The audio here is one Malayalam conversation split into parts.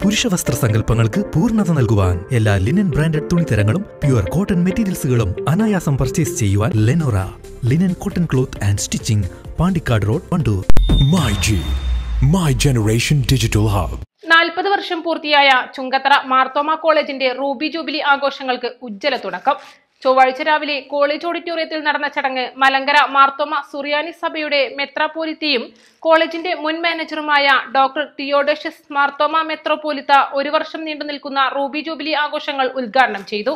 പുരുഷ വസ്ത്ര സങ്കല്പങ്ങൾക്ക് പൂർണ്ണത നൽകുവാൻ എല്ലാ ലിനൻ ബ്രാൻഡഡ് തുണിത്തരങ്ങളും പ്യുവർ കോട്ടൺ മെറ്റീരിയൽസുകളും അനായാസം പർച്ചേസ് ചെയ്യുവാൻ Lenora linen cotton cloth and stitching Pandikkad road Wandoor My G, My Generation Digital Hub. നാൽപ്പത് വർഷം പൂർത്തിയായ ചുങ്കത്തറ മാർത്തോമ കോളേജിന്റെ റൂബി ജൂബിലി ആഘോഷങ്ങൾക്ക് ഉജ്ജ്വല തുടക്കം ചൊവ്വാഴ്ച രാവിലെ കോളേജ് ഓഡിറ്റോറിയത്തിൽ നടന്ന ചടങ്ങ് മലങ്കര മാർത്തോമ സുറിയാനി സഭയുടെ മെത്രാപോലിത്തയും കോളേജിന്റെ മുൻ മാനേജറുമായ ഡോക്ടർ തിയോഡഷ്യസ് മാർത്തോമ മെത്രോപോലിത്ത ഒരു വർഷം നീണ്ടു നിൽക്കുന്ന റൂബി ജൂബിലി ആഘോഷങ്ങൾ ഉദ്ഘാടനം ചെയ്തു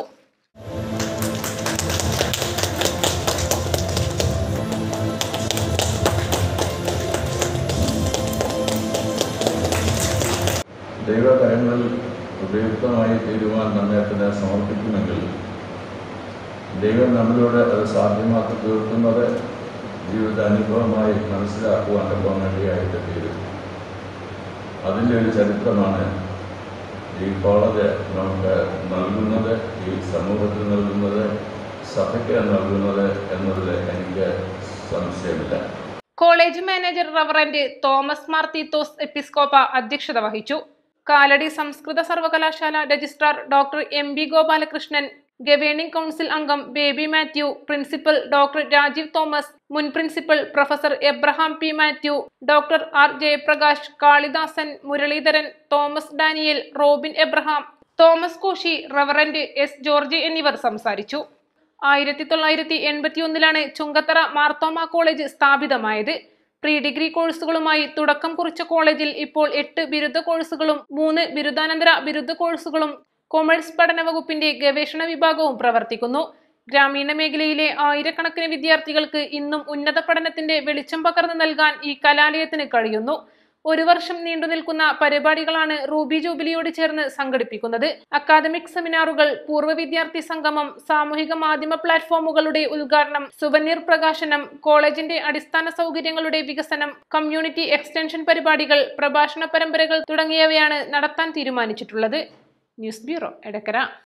ദൈവകരങ്ങളിൽ ഉപയുക്തമായി തീരുവാൻ നമ്മെ തന്നെ സമർപ്പിക്കുമെങ്കിൽ ദൈവം നമ്മളിലൂടെ അത് സാധ്യമാക്കി തീർക്കുന്നത് ജീവിത അനുഭവമായി മനസ്സിലാക്കുവാൻ വേണ്ടിയായിട്ട് തീരും അതിൻ്റെ ഒരു ചരിത്രമാണ് ഈ കോളേജ് നമുക്ക് നൽകുന്നത് ഈ സമൂഹത്തിൽ നൽകുന്നത് സഭയ്ക്ക് നൽകുന്നത് എന്നതിൽ എനിക്ക് സംശയമില്ല college manager reverend Thomas Mar Theethos Episcopa അധ്യക്ഷത വഹിച്ചു കാലടി സംസ്കൃത സർവകലാശാല registrar doctor M B Gopalakrishnan governing council അംഗം ബേബി മാത്യു പ്രിൻസിപ്പൽ ഡോക്ടർ രാജീവ് തോമസ് മുൻ principal professor Abraham P Mathew doctor R Jayaprakash Kalidasan Muraleedharan Thomas Daniel Robin Abraham Thomas Koshy reverend S George എന്നിവർ സംസാരിച്ചു ആയിരത്തി തൊള്ളായിരത്തി എൺപത്തി ഒന്നിലാണ് ചുങ്കത്തറ മാർത്തോമ കോളേജ് സ്ഥാപിതമായത് പ്രീ ഡിഗ്രി കോഴ്സുകളുമായി തുടക്കം കുറിച്ച കോളേജിൽ ഇപ്പോൾ എട്ട് ബിരുദ കോഴ്സുകളും മൂന്ന് ബിരുദാനന്തര ബിരുദ കോഴ്സുകളും കൊമേഴ്സ് പഠന വകുപ്പിന്റെ ഗവേഷണ വിഭാഗവും പ്രവർത്തിക്കുന്നു ഗ്രാമീണ മേഖലയിലെ ആയിരക്കണക്കിന് വിദ്യാർത്ഥികൾക്ക് ഇന്നും ഉന്നത പഠനത്തിന്റെ വെളിച്ചം പകർന്നു നൽകാൻ ഈ കലാലയത്തിന് കഴിയുന്നു ഒരു വർഷം നീണ്ടു നിൽക്കുന്ന പരിപാടികളാണ് റൂബി ജൂബിലിയോട് ചേർന്ന് സംഘടിപ്പിക്കുന്നത് അക്കാദമിക് സെമിനാറുകൾ പൂർവ്വ വിദ്യാർത്ഥി സംഗമം സാമൂഹിക മാധ്യമ പ്ലാറ്റ്ഫോമുകളുടെ ഉദ്ഘാടനം സുവനീർ പ്രകാശനം കോളേജിന്റെ അടിസ്ഥാന സൗകര്യങ്ങളുടെ വികസനം കമ്മ്യൂണിറ്റി എക്സ്റ്റൻഷൻ പരിപാടികൾ പ്രഭാഷണ പരമ്പരകൾ തുടങ്ങിയവയാണ് നടത്താൻ തീരുമാനിച്ചിട്ടുള്ളത് ന്യൂസ് ബ്യൂറോ എടക്കര